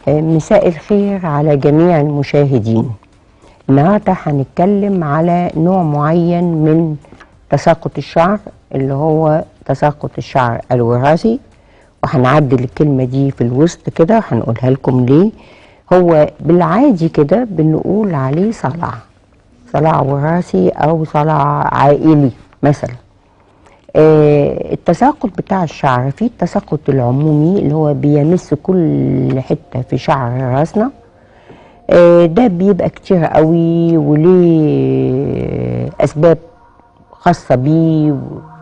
مساء الخير على جميع المشاهدين النهارده هنتكلم على نوع معين من تساقط الشعر اللي هو تساقط الشعر الوراثي وهنعدل الكلمة دي في الوسط كده هنقولها لكم ليه هو بالعادي كده بنقول عليه صلع صلع وراثي أو صلع عائلي مثلا آه، التساقط بتاع الشعر في التساقط العمومي اللي هو بيمس كل حتة في شعر راسنا آه، ده بيبقى كتير قوي وليه أسباب خاصة بيه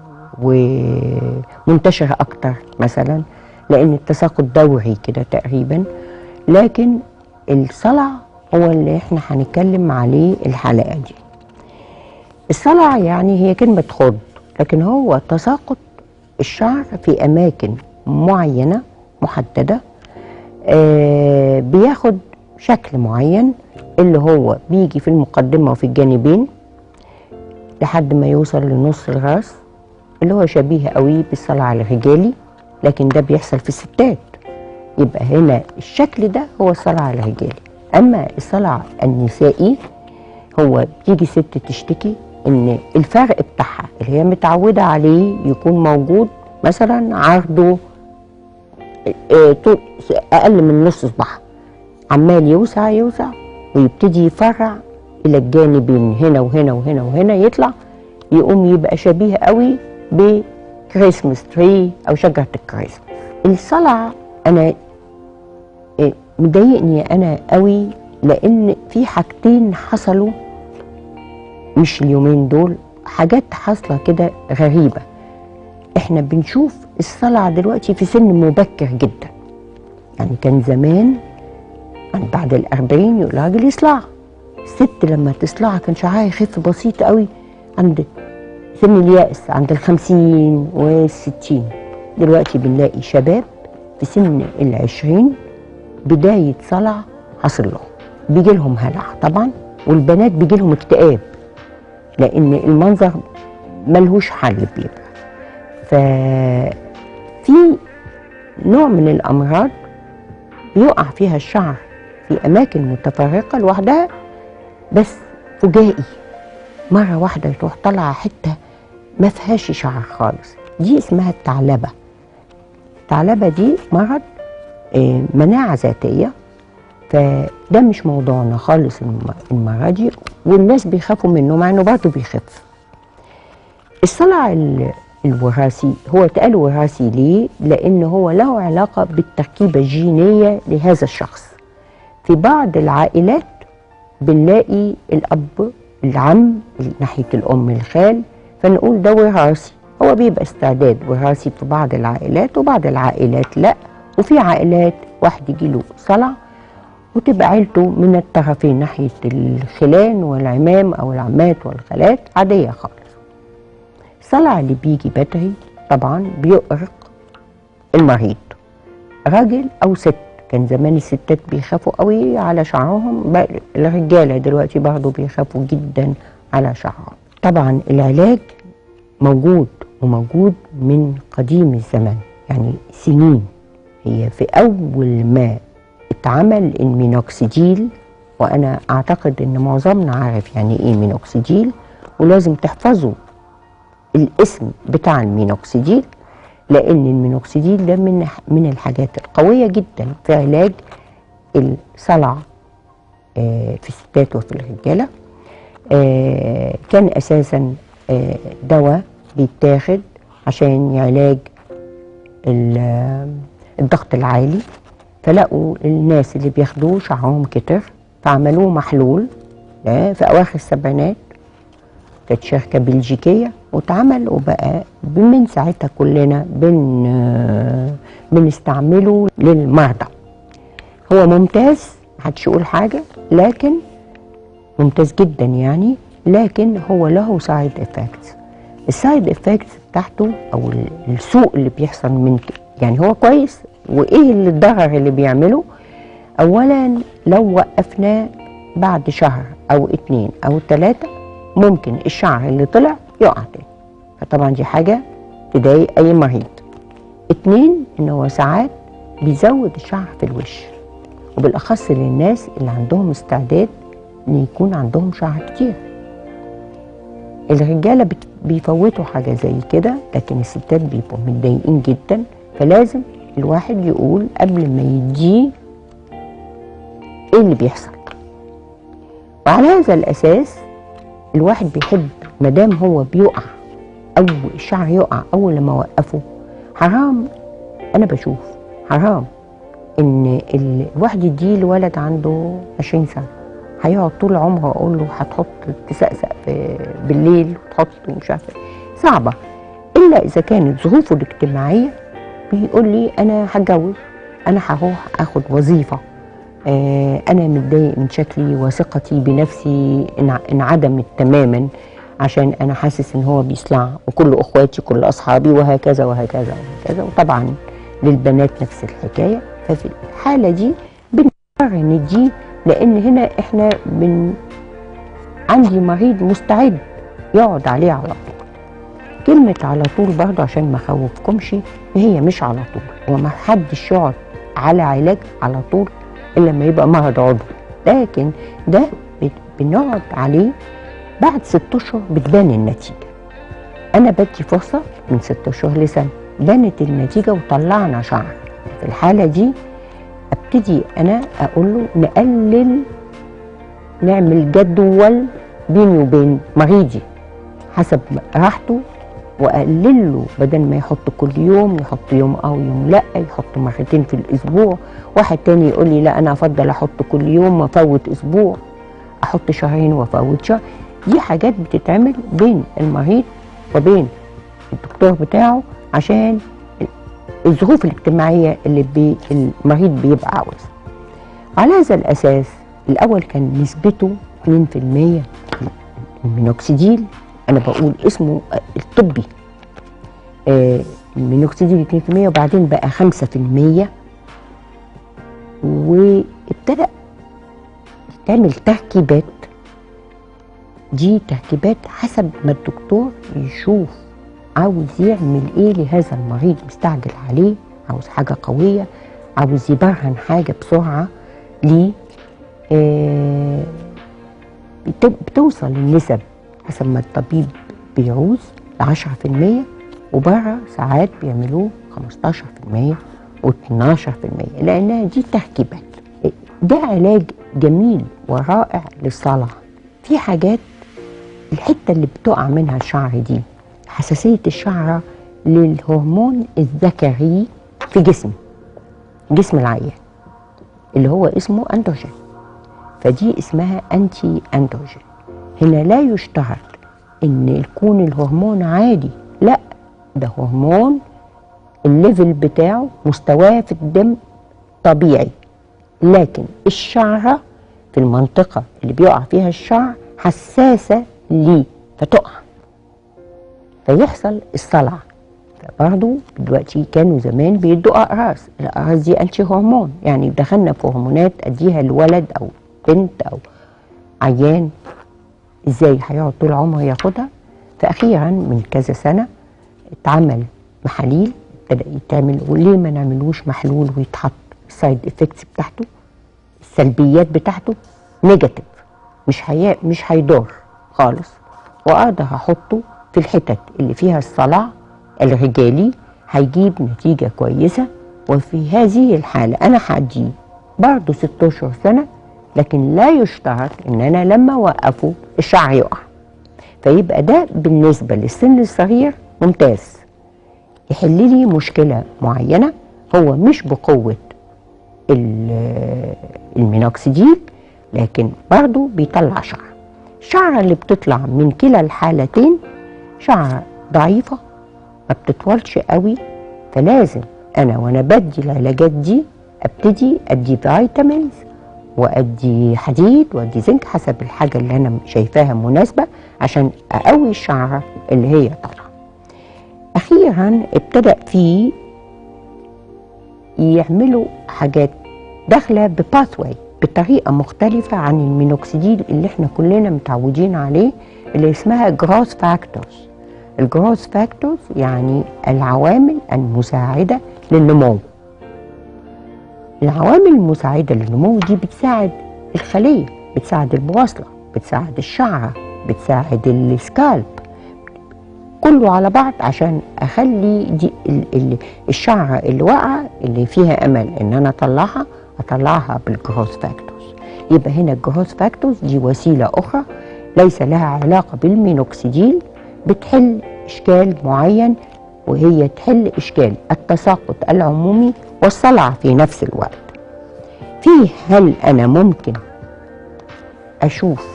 ومنتشرة أكتر مثلا لأن التساقط دوري كده تقريبا لكن الصلع هو اللي احنا هنتكلم عليه الحلقة دي الصلع يعني هي كلمة خض لكن هو تساقط الشعر في أماكن معينة محددة آه بياخد شكل معين اللي هو بيجي في المقدمة وفي الجانبين لحد ما يوصل لنص الراس اللي هو شبيه قوي بالصلع الرجالي لكن ده بيحصل في الستات يبقى هنا الشكل ده هو الصلع الرجالي اما الصلع النسائي هو بتيجي ست تشتكي ان الفرق بتاعها اللي هي متعوده عليه يكون موجود مثلا عرضه آه، طول- اقل من نص صباعها عمال يوسع يوسع ويبتدي يفرع الى الجانبين هنا وهنا وهنا وهنا يطلع يقوم يبقى شبيه قوي بكريسمس تري او شجره الكريسماس الصلع انا إيه، مضايقني انا قوي لان في حاجتين حصلوا مش اليومين دول حاجات حاصله كده غريبه احنا بنشوف الصلع دلوقتي في سن مبكر جدا يعني كان زمان يعني بعد الأربعين يقول راجل يصلع الست لما تصلع كان شعرها يخف بسيط قوي عند سن اليأس عند الخمسين والستين دلوقتي بنلاقي شباب في سن العشرين بداية صلع حصل لهم بيجي لهم هلع طبعا والبنات بيجي لهم اكتئاب لأن المنظر ملهوش حل بيبقى ففي نوع من الأمراض بيقع فيها الشعر في أماكن متفرقة لوحدها بس فجائي مرة واحدة تروح طالعة حتة ما فيهاش شعر خالص دي اسمها الثعلبة الثعلبة دي مرض آه، مناعة ذاتية فده مش موضوعنا خالص الم- المرة دي والناس بيخافوا منه مع انه برضه بيخف الصلع ال- الوراثي هو اتقال وراثي ليه؟ لأن هو له علاقة بالتركيبة الجينية لهذا الشخص في بعض العائلات بنلاقي الأب العم ناحية الأم الخال فنقول ده وراثي هو بيبقى استعداد وراثي في بعض العائلات وبعض العائلات لا وفي عائلات واحد يجيله صلع وتبقى عيلته من الطرفين ناحية الخلان والعمام أو العمات والخالات عادية خالص الصلع اللي بيجي بدري طبعا بيؤرق المريض راجل او ست كان زمان الستات بيخافوا قوي على شعرهم بقى الرجاله دلوقتي برضه بيخافوا جدا على شعرهم طبعا العلاج موجود وموجود من قديم الزمن يعني سنين هي في اول ما اتعمل المينوكسيديل وانا اعتقد ان معظمنا عارف يعني ايه مينوكسيديل ولازم تحفظوا الاسم بتاع المينوكسيديل لان المينوكسيديل ده من من الحاجات القويه جدا في علاج الصلع آه، في الستات وفي الرجاله آه، كان اساسا آه، دواء بيتاخد عشان علاج ال- الضغط العالي فلقوا الناس اللي بياخدوه شعرهم كتر فعملوه محلول آه، في اواخر السبعينات كانت شركة بلجيكية واتعمل وبقى من ساعتها كلنا بن آه، بنستعمله للمرضى هو ممتاز محدش يقول حاجة لكن ممتاز جدا يعني لكن هو له سايد افكتس السايد افكتس بتاعته او ال- السوء اللي بيحصل من ك- يعني هو كويس وايه اللي الضرر اللي بيعمله اولا لو وقفناه بعد شهر او اتنين او تلاتة ممكن الشعر اللي طلع يقع تاني فطبعا دي حاجة تضايق اي مريض اتنين ان هو ساعات بيزود الشعر في الوش وبالاخص للناس اللي عندهم استعداد ان يكون عندهم شعر كتير الرجاله بت- بيفوتوا حاجه زي كده لكن الستات بيبقوا متضايقين جدا فلازم الواحد يقول قبل ما يديه ايه اللي بيحصل وعلى هذا الاساس الواحد بيحب مادام هو بيقع او الشعر يقع اول لما اوقفه حرام انا بشوف حرام ان ال- الواحد يديه لولد عنده 20 سنه هيقعد طول عمره اقول له هتحط تسقسق في- بالليل وتحط ومش عارفه إيه. صعبه الا اذا كانت ظروفه الاجتماعيه بيقول لي انا هتجوز انا هروح اخد وظيفه آه انا متضايق من شكلي وثقتي بنفسي انع- انعدمت تماما عشان انا حاسس ان هو بيصلع وكل اخواتي كل اصحابي وهكذا وهكذا وهكذا وطبعا للبنات نفس الحكايه ففي الحاله دي بنضطر نديه لان هنا احنا بن عندي مريض مستعد يقعد عليه على طول كلمة على طول برضه عشان ما اخوفكمش هي مش على طول وما حدش يقعد على علاج على طول الا لما يبقى مرض عضوي لكن ده بت- بنقعد عليه بعد ست اشهر بتبان النتيجه انا بدي فرصه من ست اشهر لسنه بانت النتيجه وطلعنا شعر في الحاله دي ابتدي انا اقول له نقلل نعمل جدول بيني وبين مريضي حسب راحته واقلل له بدل ما يحط كل يوم يحط يوم او يوم لا يحط مرتين في الاسبوع واحد تاني يقول لي لا انا افضل احط كل يوم وافوت اسبوع احط شهرين وافوت شهر دي حاجات بتتعمل بين المريض وبين الدكتور بتاعه عشان الظروف الاجتماعيه اللي بي المريض بيبقى عاوزها على هذا الاساس الاول كان نسبته 2% المينوكسيديل انا بقول اسمه الطبي آه، المينوكسيديل 2% وبعدين بقى 5% وابتدى تعمل تركيبات دي تركيبات حسب ما الدكتور يشوف عاوز يعمل ايه لهذا المريض مستعجل عليه عاوز حاجة قوية عاوز يبرهن حاجة بسرعة ليه آه بت- بتوصل النسب حسب ما الطبيب بيعوز ل 10% وبره ساعات بيعملوه 15% و12% لانها دي تركيبات ده علاج جميل ورائع للصلع في حاجات الحته اللي بتقع منها الشعر دي حساسيه الشعره للهرمون الذكري في جسم جسم العيان اللي هو اسمه اندروجين فدي اسمها انتي اندروجين هنا لا يشترط ان يكون الهرمون عادي لا ده هرمون الليفل بتاعه مستواه في الدم طبيعي لكن الشعرة في المنطقة اللي بيقع فيها الشعر حساسة ليه فتقع فيحصل الصلع فبرضه دلوقتي كانوا زمان بيدوا اقراص الاقراص دي انتي هرمون يعني دخلنا في هرمونات اديها لولد او بنت او عيان ازاي هيقعد طول عمره ياخدها فاخيرا من كذا سنه اتعمل محاليل ابتدى يتعمل وليه ما نعملوش محلول ويتحط السايد افكتس بتاعته السلبيات بتاعته نيجاتيف مش هي مش هيضر خالص واقدر احطه في الحتت اللي فيها الصلع الرجالي هيجيب نتيجه كويسه وفي هذه الحاله انا هديه برضه ست اشهر سنه لكن لا يشترط ان انا لما اوقفه الشعر يقع فيبقى ده بالنسبه للسن الصغير ممتاز يحل لي مشكله معينه هو مش بقوه ال- المينوكسيديل لكن برضه بيطلع شعر الشعرة اللي بتطلع من كلا الحالتين شعرة ضعيفة ما بتطولش قوي فلازم انا وانا بدي العلاجات دي ابتدي ادي فيتامينز وادي حديد وادي زنك حسب الحاجه اللي انا شايفاها مناسبه عشان اقوي الشعره اللي هي طالعه اخيرا ابتدى في يعملوا حاجات داخله بباثواي بطريقه مختلفه عن المينوكسيديل اللي احنا كلنا متعودين عليه اللي اسمها جروس فاكتورز الجروس فاكتورز يعني العوامل المساعده للنمو العوامل المساعدة للنمو دي بتساعد الخلية بتساعد البواصلة بتساعد الشعرة بتساعد السكالب كله على بعض عشان اخلي دي ال ال الشعره اللي واقعه اللي فيها امل ان انا اطلعها اطلعها بالجروث فاكتورز يبقى هنا الجروث فاكتورز دي وسيله اخرى ليس لها علاقه بالمينوكسيديل بتحل اشكال معين وهي تحل اشكال التساقط العمومي والصلع في نفس الوقت فيه هل انا ممكن اشوف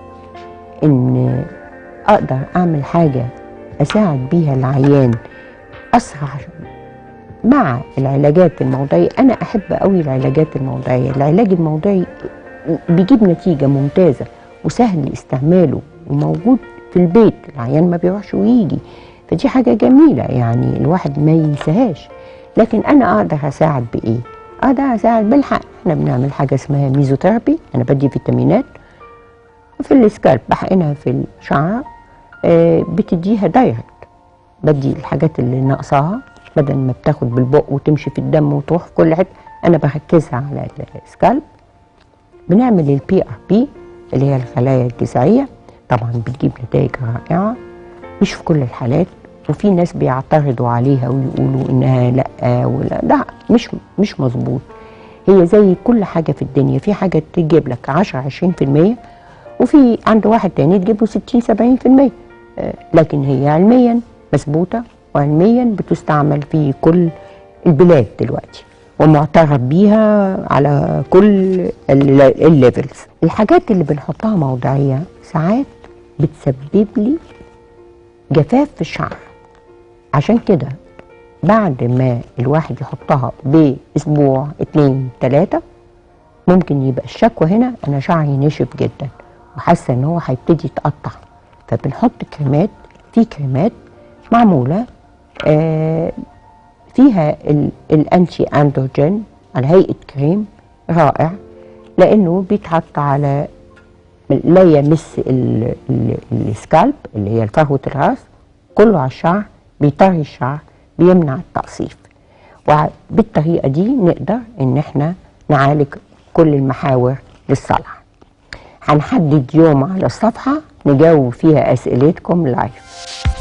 ان اقدر اعمل حاجه اساعد بيها العيان اسرع مع العلاجات الموضعيه انا احب قوي العلاجات الموضعيه العلاج الموضعي بيجيب نتيجه ممتازه وسهل استعماله وموجود في البيت العيان ما بيروحش ويجي فدي حاجه جميله يعني الواحد ما ينساهاش لكن انا اقدر اساعد بايه اقدر اساعد بالحق احنا بنعمل حاجه اسمها ميزوثيرابي انا بدي فيتامينات في السكالب بحقنها في الشعر آه، بتديها دايركت بدي الحاجات اللي ناقصاها بدل ما بتاخد بالبق وتمشي في الدم وتروح في كل حته انا بركزها على السكالب بنعمل البي ار بي اللي هي الخلايا الجذعيه طبعا بتجيب نتائج رائعه مش في كل الحالات وفي ناس بيعترضوا عليها ويقولوا انها لا ولا لا مش مش مظبوط هي زي كل حاجه في الدنيا في حاجه تجيب لك 10 20% وفي عند واحد تاني تجيب له 60 70% آه، لكن هي علميا مثبوته وعلميا بتستعمل في كل البلاد دلوقتي ومعترف بيها على كل الليفلز الحاجات اللي بنحطها موضعيه ساعات بتسبب لي جفاف في الشعر عشان كده بعد ما الواحد يحطها باسبوع اتنين تلاته ممكن يبقى الشكوى هنا انا شعري نشف جدا وحاسه ان هو هيبتدي يتقطع فبنحط كريمات في كريمات معموله آه فيها الانتي اندروجين على هيئه كريم رائع لانه بيتحط على لا يمس السكالب اللي هي فروه الراس كله على الشعر بيطري الشعر بيمنع التقصيف وبالطريقه دي نقدر ان احنا نعالج كل المحاور للصلع هنحدد يوم على الصفحه نجاوب فيها اسئلتكم لايف